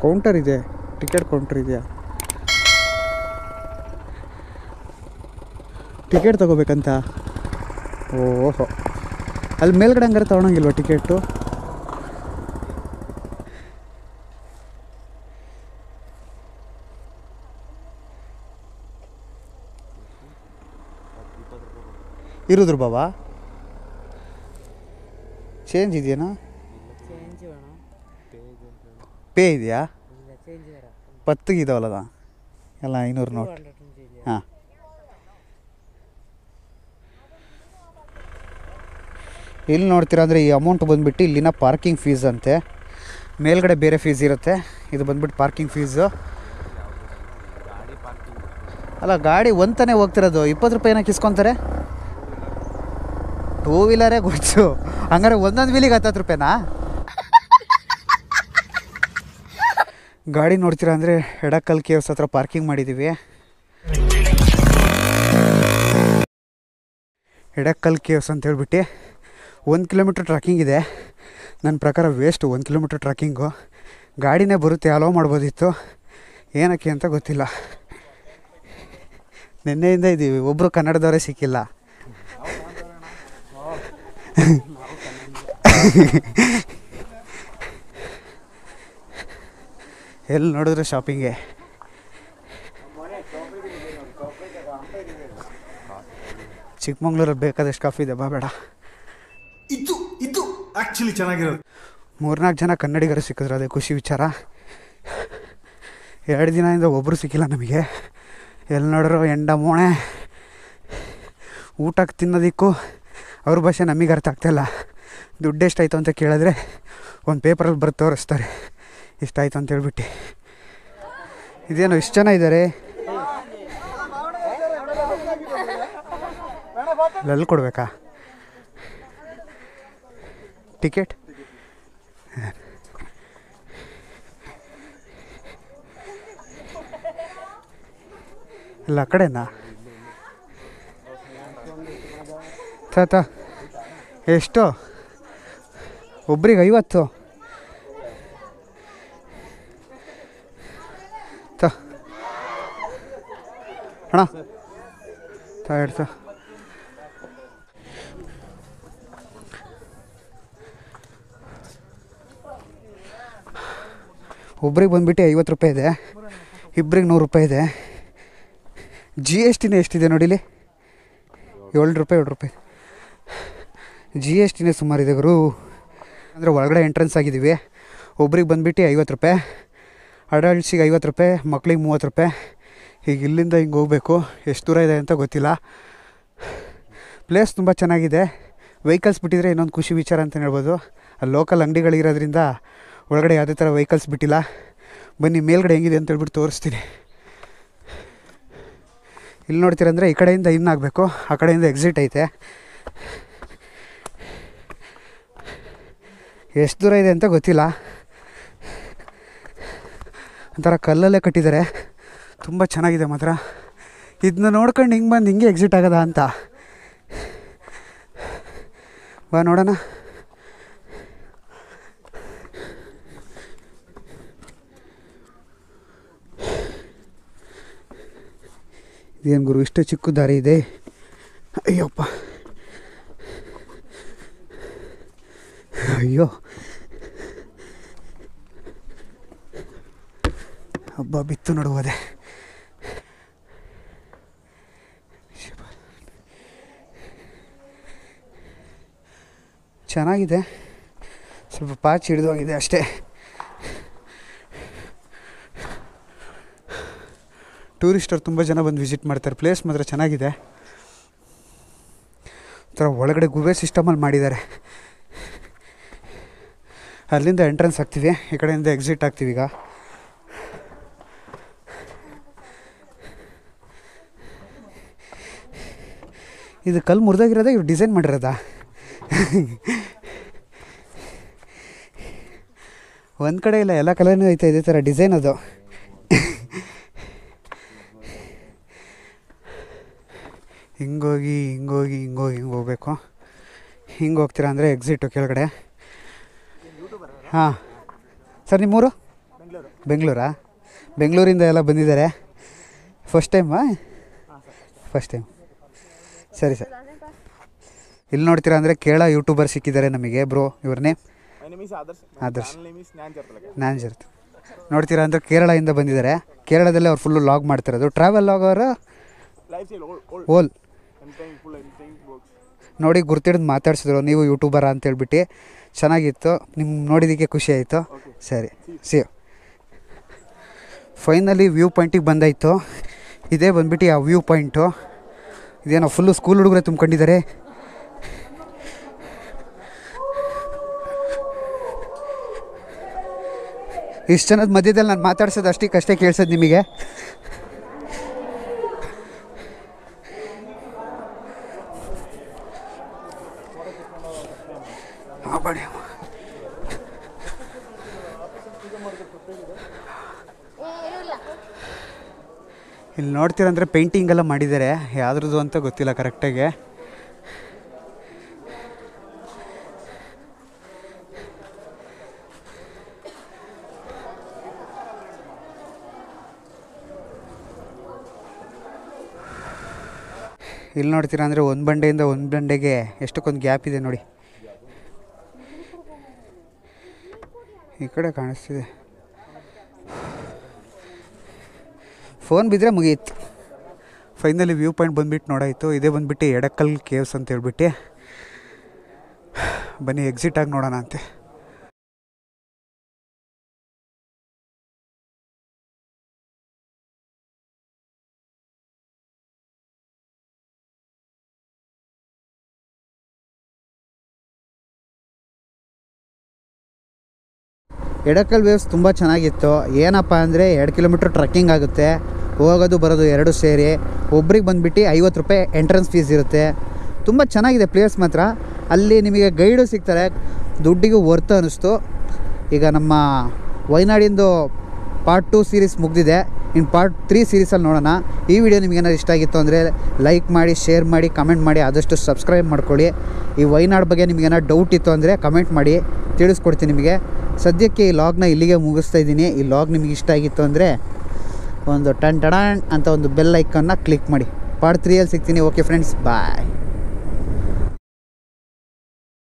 Counter ಇದೆ ticket counter ಇದೆಯಾ ticket ತಗೋಬೇಕಂತ ಓಹೋ ಅಲ್ಲಿ ಮೇಲ್ಗಡೆ ಹಂಗಾರೆ ತೊಗೊಳಂಗಿಲ್ವಾ ಟಿಕೆಟು ಇರುದ್ರ ಬಾಬಾ ಚೇಂಜ್ ಇದೆಯೇನಾ ಚೇಂಜ್ വേണം ಪೇ ಇದೆಯಾ ഇല്ല ചേഞ്ച് തരാം ಪತ್ತಿಗೆ ಇದಾವಲ್ಲದ ಎಲ್ಲ ಐನೂರು ನೋಟ್ കണ്ടിട്ടും ചേഞ്ച് ಹಾಂ ಇಲ್ಲಿ ನೋಡ್ತೀರಾ ಅಂದರೆ ಈ ಅಮೌಂಟ್ ಬಂದುಬಿಟ್ಟು ಇಲ್ಲಿನ ಪಾರ್ಕಿಂಗ್ ಫೀಸ್ ಅಂತೆ ಮೇಲ್ಗಡೆ ಬೇರೆ ಫೀಸ್ ಇರುತ್ತೆ ಇದು ಬಂದ್ಬಿಟ್ಟು ಪಾರ್ಕಿಂಗ್ ಫೀಸು ಅಲ್ಲ ಗಾಡಿ ಒಂತಾನೆ ಹೋಗ್ತಿರೋದು ಇಪ್ಪತ್ತು ರೂಪಾಯಿ ಏನಕ್ಕೆ ಇಸ್ಕೊತಾರೆ ಟೂ ವೀಲರೇ ಗೊತ್ತು ಹಂಗಾರೆ ಒಂದೊಂದು ವೀಲಿಗೆ ಹತ್ತತ್ತು ರೂಪಾಯಿನಾ ಗಾಡಿ ನೋಡ್ತೀರಾ ಅಂದರೆ ಎಡಕಲ್ ಕೇವ್ಸ್ ಹತ್ರ ಪಾರ್ಕಿಂಗ್ ಮಾಡಿದ್ದೀವಿ ಎಡಕ್ಕಲ್ ಕೇವ್ಸ್ ಅಂತ ಹೇಳ್ಬಿಟ್ಟು ಒಂದು ಕಿಲೋಮೀಟ್ರ್ ಟ್ರಕ್ಕಿಂಗ್ ಇದೆ ನನ್ನ ಪ್ರಕಾರ ವೇಸ್ಟ್ ಒಂದು ಕಿಲೋಮೀಟ್ರ್ ಟ್ರಕ್ಕಿಂಗು ಗಾಡಿನೇ ಬರುತ್ತೆ ಅಲೋ ಮಾಡ್ಬೋದಿತ್ತು ಏನಕ್ಕೆ ಅಂತ ಗೊತ್ತಿಲ್ಲ ನಿನ್ನೆಯಿಂದ ಇದ್ದೀವಿ ಒಬ್ಬರು ಕನ್ನಡದವರೇ ಸಿಕ್ಕಿಲ್ಲ ಎಲ್ಲಿ ನೋಡಿದ್ರೆ ಶಾಪಿಂಗೆ ಚಿಕ್ಕಮಂಗ್ಳೂರಲ್ಲಿ ಬೇಕಾದಷ್ಟು ಕಾಫಿ ಇದೆ ಬಾ ಬೇಡ ಇದು ಇದು ಆಕ್ಚುಲಿ ಚೆನ್ನಾಗಿರೋದು ಮೂರ್ನಾಲ್ಕು ಜನ ಕನ್ನಡಿಗರು ಸಿಕ್ಕಿದ್ರು ಅದೇ ಖುಷಿ ವಿಚಾರ ಎರಡು ದಿನದಿಂದ ಒಬ್ಬರು ಸಿಕ್ಕಿಲ್ಲ ನಮಗೆ ಎಲ್ಲಿ ನೋಡಿದ್ರು ಎಂಡ ಮೋಣೆ ಊಟಕ್ಕೆ ತಿನ್ನೋದಕ್ಕೂ ಅವ್ರ ಭಾಷೆ ನಮಗೆ ಅರ್ಥ ಆಗ್ತಾಯಿಲ್ಲ ದುಡ್ಡು ಎಷ್ಟಾಯಿತು ಅಂತ ಕೇಳಿದ್ರೆ ಒಂದು ಪೇಪರಲ್ಲಿ ಬರೆದು ತೋರಿಸ್ತಾರೆ ಇಷ್ಟಾಯಿತು ಅಂತ ಹೇಳ್ಬಿಟ್ಟು ಇದೇನು ಇಷ್ಟು ಜನ ಇದ್ದಾರೆ ಎಲ್ಲಿ ಕೊಡ್ಬೇಕಾ ಟಿಕೆಟ್ ಇಲ್ಲ ಆ ಕಡೆನಾ ತಾತ ಎಷ್ಟು ಒಬ್ರಿಗೆ ಐವತ್ತು ತ ಅಣ್ಣ ತಾ ಎರಡು ತಾ ಒಬ್ರಿಗೆ ಬಂದ್ಬಿಟ್ಟು ಐವತ್ತು ರೂಪಾಯಿ ಇದೆ ಇಬ್ರಿಗೆ ನೂರು ರೂಪಾಯಿ ಇದೆ ಜಿ ಎಸ್ ಟಿನೇ ಎಷ್ಟಿದೆ ನೋಡಿಲಿ ಏಳು ರೂಪಾಯಿ ಏಳು ರೂಪಾಯಿ ಜಿ ಎಸ್ ಟಿನೇ ಸುಮಾರಿದೆ ಗುರು ಅಂದರೆ ಒಳಗಡೆ ಎಂಟ್ರೆನ್ಸ್ ಆಗಿದ್ದೀವಿ ಒಬ್ರಿಗೆ ಬಂದ್ಬಿಟ್ಟು ಐವತ್ತು ರೂಪಾಯಿ ಅಡಲ್ಟ್ಸಿಗೆ ಐವತ್ತು ರೂಪಾಯಿ ಮಕ್ಳಿಗೆ ಮೂವತ್ತು ರೂಪಾಯಿ ಈಗ ಇಲ್ಲಿಂದ ಹಿಂಗೆ ಹೋಗಬೇಕು ಎಷ್ಟು ದೂರ ಇದೆ ಅಂತ ಗೊತ್ತಿಲ್ಲ ಪ್ಲೇಸ್ ತುಂಬ ಚೆನ್ನಾಗಿದೆ ವೆಹಿಕಲ್ಸ್ ಬಿಟ್ಟಿದ್ರೆ ಇನ್ನೊಂದು ಖುಷಿ ವಿಚಾರ ಅಂತ ಹೇಳ್ಬೋದು ಅಲ್ಲಿ ಲೋಕಲ್ ಅಂಗಡಿಗಳಿರೋದ್ರಿಂದ ಒಳಗಡೆ ಯಾವುದೇ ಥರ ವೆಹಿಕಲ್ಸ್ ಬಿಟ್ಟಿಲ್ಲ ಬನ್ನಿ ಮೇಲ್ಗಡೆ ಹೆಂಗಿದೆ ಅಂತ ಹೇಳ್ಬಿಟ್ಟು ತೋರಿಸ್ತೀನಿ ಇಲ್ಲಿ ನೋಡ್ತೀರಂದರೆ ಈ ಕಡೆಯಿಂದ ಇನ್ ಆಗಬೇಕು ಆ ಕಡೆಯಿಂದ ಎಕ್ಸಿಟ್ ಐತೆ ಎಷ್ಟು ದೂರ ಇದೆ ಅಂತ ಗೊತ್ತಿಲ್ಲ ಒಂಥರ ಕಲ್ಲಲ್ಲೇ ಕಟ್ಟಿದ್ದಾರೆ ತುಂಬ ಚೆನ್ನಾಗಿದೆ ಮಾತ್ರ ಇದನ್ನ ನೋಡ್ಕೊಂಡು ಹಿಂಗೆ ಬಂದು ಹಿಂಗೆ ಎಕ್ಸಿಟ್ ಆಗೋದಾ ಅಂತ ಬಾ ನೋಡೋಣ ಇದೇನು ಗುರು ಇಷ್ಟು ಚಿಕ್ಕ ದಾರಿ ಇದೆ ಅಯ್ಯಪ್ಪ ಅಯ್ಯೋ ಹಬ್ಬ ಬಿತ್ತು ನಡುವುದೇ ಚೆನ್ನಾಗಿದೆ ಸ್ವಲ್ಪ ಪಾಚ್ ಹಿಡಿದೋಗಿದೆ ಅಷ್ಟೇ ಟೂರಿಸ್ಟರು ತುಂಬ ಜನ ಬಂದು ವಿಸಿಟ್ ಮಾಡ್ತಾರೆ ಪ್ಲೇಸ್ ಮಾತ್ರ ಚೆನ್ನಾಗಿದೆ ಒಂಥರ ಒಳಗಡೆ ಗುಬೆ ಸಿಸ್ಟಮಲ್ಲಿ ಮಾಡಿದ್ದಾರೆ ಅಲ್ಲಿಂದ ಎಂಟ್ರೆನ್ಸ್ ಆಗ್ತೀವಿ ಈ ಕಡೆಯಿಂದ ಎಕ್ಸಿಟ್ ಆಗ್ತೀವಿ ಈಗ ಇದು ಕಲ್ಲು ಮುರಿದಾಗಿರೋದ ಇವ್ರು ಡಿಸೈನ್ ಮಾಡಿರೋದಾ ಒಂದು ಕಡೆ ಇಲ್ಲ ಎಲ್ಲ ಕಲರ್ನೂ ಐತೆ ಇದೇ ಥರ ಡಿಸೈನ್ ಅದು ಹಿಂಗೋಗಿ ಹಿಂಗೋಗಿ ಹಿಂಗೋಗಿ ಹಿಂಗೆ ಹೋಗ್ಬೇಕು ಹಿಂಗೆ ಹೋಗ್ತೀರಾ ಅಂದರೆ ಎಕ್ಸಿಟು ಕೆಳಗಡೆ ಹಾಂ ಸರ್ ನಿಮ್ಮೂರು ಬೆಂಗಳೂರಾ ಬೆಂಗಳೂರಿಂದ ಎಲ್ಲ ಬಂದಿದ್ದಾರೆ ಫಸ್ಟ್ ಟೈಮಾ ಫಸ್ಟ್ ಟೈಮ್ ಸರಿ ಸರ್ ಇಲ್ಲಿ ನೋಡ್ತೀರಾ ಅಂದರೆ ಕೇರಳ ಯೂಟ್ಯೂಬರ್ ಸಿಕ್ಕಿದ್ದಾರೆ ನಮಗೆ ಬ್ರೋ ಇವ್ರನ್ನೇ My name is Adarsh. Adarsh My name is Nan Jartalaga. ನಾನು ಜರ್ತು ನೋಡ್ತೀರಾ ಅಂದರೆ ಕೇರಳದಿಂದ ಬಂದಿದ್ದಾರೆ ಕೇರಳದಲ್ಲಿ ಅವ್ರು ಫುಲ್ಲು ಲಾಗ್ ಮಾಡ್ತಿರೋದು travel vlogger Lifestyle, old, old. ಓಲ್ Anything, full, anything works. ನೋಡಿ ಗುರ್ತಿಡಿದು ಮಾತಾಡ್ಸಿದ್ರು ನೀವು ಯೂಟ್ಯೂಬರ ಅಂತೇಳ್ಬಿಟ್ಟು ಚೆನ್ನಾಗಿತ್ತು ನಿಮ್ಮ ನೋಡಿದ್ದಕ್ಕೆ ಖುಷಿ ಆಯಿತು ಸರಿ ಸಿ ಫೈನಲಿ ವ್ಯೂ ಪಾಯಿಂಟಿಗೆ ಬಂದಾಯಿತು ಇದೇ ಬಂದ್ಬಿಟ್ಟು ಆ ವ್ಯೂ ಪಾಯಿಂಟು ಇದೇನೋ ಫುಲ್ಲು ಸ್ಕೂಲ್ ಹುಡುಗರೇ ತುಂಬ್ಕೊಂಡಿದ್ದಾರೆ ಇಷ್ಟು ಜನದ ಮಧ್ಯದಲ್ಲಿ ನಾನು ಮಾತಾಡ್ಸೋದು ಅಷ್ಟಕ್ಕಷ್ಟೇ ಕೇಳ್ಸೋದು ನಿಮಗೆ ಆ ಬಡಿ. ಇಲ್ಲಿ ನೋಡ್ತೀರಂದ್ರೆ ಪೇಂಟಿಂಗ್ ಎಲ್ಲ ಮಾಡಿದ್ದಾರೆ ಯಾವ್ದ್ರದ್ದು ಅಂತ ಗೊತ್ತಿಲ್ಲ ಕರೆಕ್ಟಾಗಿ ಇಲ್ಲಿ ನೋಡ್ತೀರಾ ಅಂದರೆ ಒಂದು ಬಂಡೆಯಿಂದ ಒಂದು ಬಂಡೆಗೆ ಎಷ್ಟಕ್ಕೊಂದು ಗ್ಯಾಪ್ ಇದೆ ನೋಡಿ ಈ ಕಡೆ ಕಾಣಿಸ್ತಿದೆ ಫೋನ್ ಬಿದ್ದರೆ ಮುಗಿಯಿತು ಫೈನಲಿ ವ್ಯೂ ಪಾಯಿಂಟ್ ಬಂದ್ಬಿಟ್ಟು ನೋಡಾಯಿತು ಇದೇ ಬಂದ್ಬಿಟ್ಟು ಎಡಕ್ಕಲ್ ಕೇವ್ಸ್ ಅಂತ ಹೇಳ್ಬಿಟ್ಟು ಬನ್ನಿ ಎಕ್ಸಿಟ್ ಆಗಿ ನೋಡೋಣ ಅಂತೆ ಎಡಕಲ್ ವೇವ್ಸ್ ತುಂಬ ಚೆನ್ನಾಗಿತ್ತು ಏನಪ್ಪ ಅಂದರೆ ಎರಡು ಕಿಲೋಮೀಟ್ರ್ ಟ್ರಕ್ಕಿಂಗ್ ಆಗುತ್ತೆ ಹೋಗೋದು ಬರೋದು ಎರಡು ಸೇರಿ ಒಬ್ರಿಗೆ ಬಂದುಬಿಟ್ಟು ಐವತ್ತು ರೂಪಾಯಿ ಎಂಟ್ರೆನ್ಸ್ ಫೀಸ್ ಇರುತ್ತೆ ತುಂಬ ಚೆನ್ನಾಗಿದೆ ಪ್ಲೇಸ್ ಮಾತ್ರ ಅಲ್ಲಿ ನಿಮಗೆ ಗೈಡು ಸಿಗ್ತಾರೆ ದುಡ್ಡಿಗೂ ವರ್ತ್ ಅನ್ನಿಸ್ತು ಈಗ ನಮ್ಮ ವೈನಾಡಿಂದು ಪಾರ್ಟ್ ಟು ಸೀರೀಸ್ ಮುಗ್ದಿದೆ ಇನ್ನು ಪಾರ್ಟ್ ತ್ರೀ ಸೀರೀಸಲ್ಲಿ ನೋಡೋಣ ಈ ವಿಡಿಯೋ ನಿಮ್ಗೆ ಏನಾದ್ರು ಇಷ್ಟ ಆಗಿತ್ತು ಅಂದರೆ ಲೈಕ್ ಮಾಡಿ ಶೇರ್ ಮಾಡಿ ಕಮೆಂಟ್ ಮಾಡಿ ಆದಷ್ಟು ಸಬ್ಸ್ಕ್ರೈಬ್ ಮಾಡ್ಕೊಳ್ಳಿ ಈ ವೈನಾಡ್ ಬಗ್ಗೆ ನಿಮ್ಗೆ ಏನಾದ್ರು ಡೌಟ್ ಇತ್ತು ಅಂದರೆ ಕಮೆಂಟ್ ಮಾಡಿ ತಿಳಿಸ್ಕೊಡ್ತೀನಿ ನಿಮಗೆ ಸದ್ಯಕ್ಕೆ ಈ ಲಾಗ್ನ ಇಲ್ಲಿಗೆ ಮುಗಿಸ್ತಾ ಇದ್ದೀನಿ ಈ ಲಾಗ್ ನಿಮಗೆ ಇಷ್ಟ ಆಗಿತ್ತು ಅಂದರೆ ಒಂದು ಟನ್ ಟಡಾಣ್ ಅಂತ ಒಂದು ಬೆಲ್ ಐಕನ್ನ ಕ್ಲಿಕ್ ಮಾಡಿ ಪಾರ್ಟ್ ತ್ರೀಯಲ್ಲಿ ಸಿಗ್ತೀನಿ ಓಕೆ ಫ್ರೆಂಡ್ಸ್ ಬಾಯ್